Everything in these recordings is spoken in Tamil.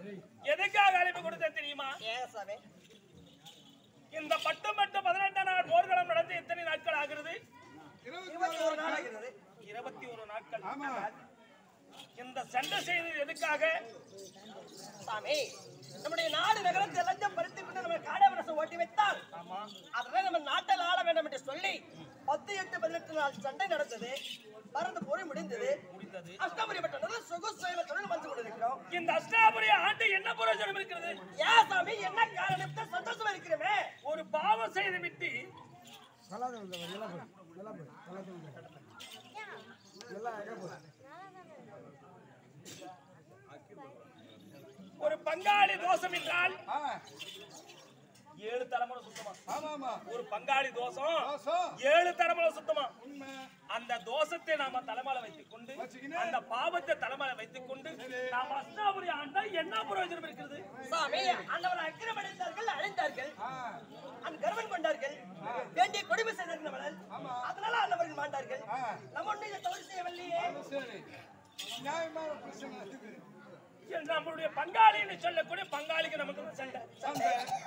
எதுக்காக அழைப்பு கொடுத்த தெரியுமா ஏன் சாமி இந்த பட்டு மட்டும் பதினெட்டு நாள் போர்க்களம் நடந்து எத்தனை நாட்கள் ஆகிறது இருபத்தி ஒரு நாள் ஆகிறது இருபத்தி ஒரு நாட்கள் ஆமா. இந்த சண்டை செய்தது எதுக்காக சாமி நம்முடைய நாடு நகரத்தை லஞ்சம் பறித்துக் கொண்டு நம்ம காடாபரசம் ஓட்டி வைத்தால் ஆமா அதனால நம்ம நாட்டில் ஆள வேண்டும் என்று சொல்லி பத்து எட்டு பதினெட்டு நாள் சண்டை நடந்தது மருந்து போய் முடிந்தது முடிந்தது அஷ்டபுரி பட்டணத்தில் சுகசேமத்துடன் வந்து கொண்டிருக்கிறோம் இந்த அஷ்டாபுரி ஆண்டு என்ன பிரயோஜனம் இருக்கிறது ஏன் சாமி என்ன காரணத்தை சந்தோஷமா இருக்கிறோமே ஒரு பாவம் செய்து விட்டு ஒரு பங்காளி தோஷம் என்றால் ஆ, ஏழு தலைமுறை சுத்தமா ஆமா ஆமா ஒரு பங்காளி தோஷம் தோசம் ஏழு தலைமுறை சுத்தமா உண்மை அந்த தோஷத்தை நாம தலைமையில வைத்துக் கொண்டு வச்சுக்கின்னு? அந்த பாவத்தை தலைமையில வைத்துக் கொண்டு நாம அஷ்டாபுரி ஆண்டா என்ன பிரயோஜனம் இருக்கிறது சாமி அந்தவர் அக்கிரமடைந்தார்கள் அழைத்தார்கள் ஆ, அந்த கர்வன் கொண்டார்கள் வேண்டிய கொடுமை செய்திருந்தவர்கள் அதனால அந்தவர்கள் மாண்டார்கள் ஆ. நம்ம ஒன்றும் இதை தவறு செய்யவில்லையே அது சரி நியாயமான பிரச்சனை இது நம்மளுடைய பங்காளின்னு சொல்லக்கூடிய பங்காளிக்கு நமக்கு தான் சண்டை சண்டை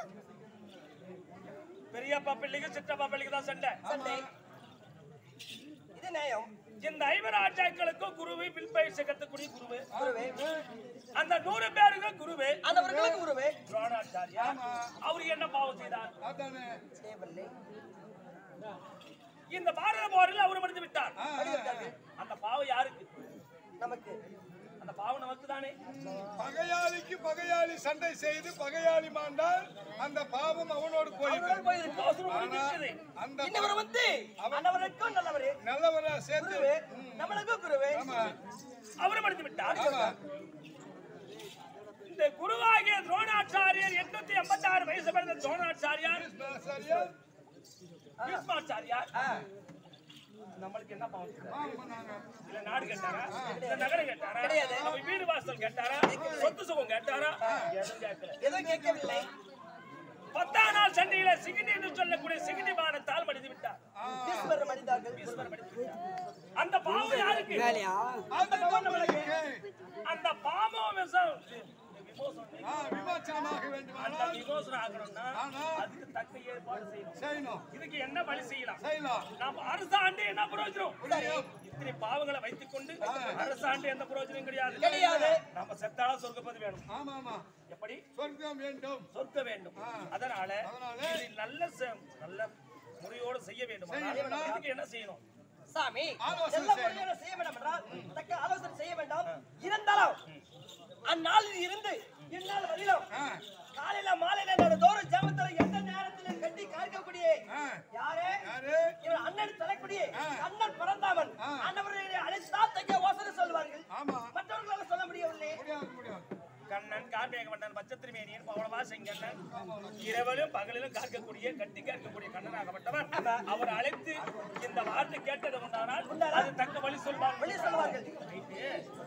பெரியப்பா பிள்ளைக்கு சித்தப்பா பிள்ளைக்கு தான் சண்டை சண்டை இது நியாயம் இந்த ஐவர் ஆட்சாக்களுக்கும் குருவு பில்பயிற்சி கத்துக்கூடிய குருவு குருவே அந்த நூறு பேருக்கு குருவு அந்தவர்களுக்கு குருவே துரோணாச்சாரியா ஆமா. அவரு என்ன பாவம் செய்தார் அதானே செய்யவில்லை இந்த பாரத போரில் அவர் மடிந்து விட்டார் ஆ, அந்த பாவம் யாருக்கு நமக்கு அந்த பாவம் நமக்கு தானே பகையாளிக்கு பகையாளி சண்டை செய்து பகையாளி மாண்டால் அந்த பாவம் அவனோடு போயிடும் அவர்கள் போயிருக்கு தோசம் முடிஞ்சிருக்குது. அந்த இன்னவர் வந்து அந்தவருக்கும் நல்லவரே நல்லவரா சேர்த்து குருவே நம்மளுக்கும் குருவே ஆமா அவர் மடிந்து விட்டார் ஆமா இந்த குருவாகிய துரோணாச்சாரியர் எட்நூத்தி எண்பத்தி ஆறு வயசு பிறந்த துரோணாச்சாரியார் சரியா பீஷ்மாச்சாரியார் நம்மளுக்கு என்ன பாவம் செய்தார்? பாவம் பண்ணாங்க இல்ல நாடு கேட்டாரா இல்ல நகரம் கேட்டாரா கிடையாது. நம்ம வீடு வாசல் கேட்டாரா சொத்து சுகம் கேட்டாரா எதுவும் கேட்கல எதுவும் கேட்கவில்லை பத்தாம் நாள் சண்டையில சிகினி என்று சொல்லக்கூடிய சிகினி பானத்தால் மடிந்து விட்டார் பீஸ்மர் மனிதார்கள் ஈஸ்வரன் மடிந்து விட்டார். அந்த பாவம் யாருக்கு அந்த நம்மளுக்கு அந்த பாவம் விஷம் விமோசனம் ஆ, விமோசனமாக அந்த வேண்டுமானால் விமோசனம் ஆகணும்னா ஆனா அதுக்கு தக்க ஏற்பாடு செய்யணும் செய்யணும் இதுக்கு என்ன வழி செய்யலாம் செய்யலாம் நாம் அரசாண்டு என்ன பிரயோஜனம் முடியும். இத்தனை பாவங்களை வைத்துக் கொண்டு அரசாண்டு எந்த பிரயோஜனம் கிடையாது கிடையாது. நம்ம செத்தாலும் சொர்க்கப்பது வேணும் ஆமா ஆமா எப்படி சொர்க்கம் வேண்டும் சொர்க்க வேண்டும் அதனால அதனால இதை நல்ல செ- நல்ல முறையோடு செய்ய வேண்டும் செய்யணும். இதுக்கு என்ன செய்யணும் சாமி ஆலோசனை எல்லா செய்யணும். முறையான செய்ய வேண்டாம் என்றால் தக்க ஆலோசனை செய்ய வேண்டாம் இருந்தாலும் அந்நாளில் இருந்து இந்நாள் வரையிலும் ஆ, காலையில மாலையில நான் தோறும் ஜாமத்துல எந்த நேரத்திலும் கட்டி காக்கக்கூடிய ஆ. யாரே யாரு இவர் அண்ணன் தலைக்கூடிய ஆ. அண்ணன் பிறந்தாவன் ஆ. அண்ணவர்களை அழைத்தால் தக்க யோசனை சொல்வார்கள் ஆமா மற்றவர்களால சொல்ல முடியவில்லை முடியாது முடியாது கண்ணன் கார்மேகமன்னன் பச்சத்திரிமேனியன் பவளவா செங்கண்ணன் இரவிலும் பகலிலும் காக்கக்கூடிய கட்டி காக்கக்கூடிய கண்ணனாகப்பட்டவர் அவர் அழைத்து இந்த வார்த்தை கேட்டது உண்டானால் அது தக்க வழி சொல்வார் வழி சொல்வார்கள். ரைட்டு.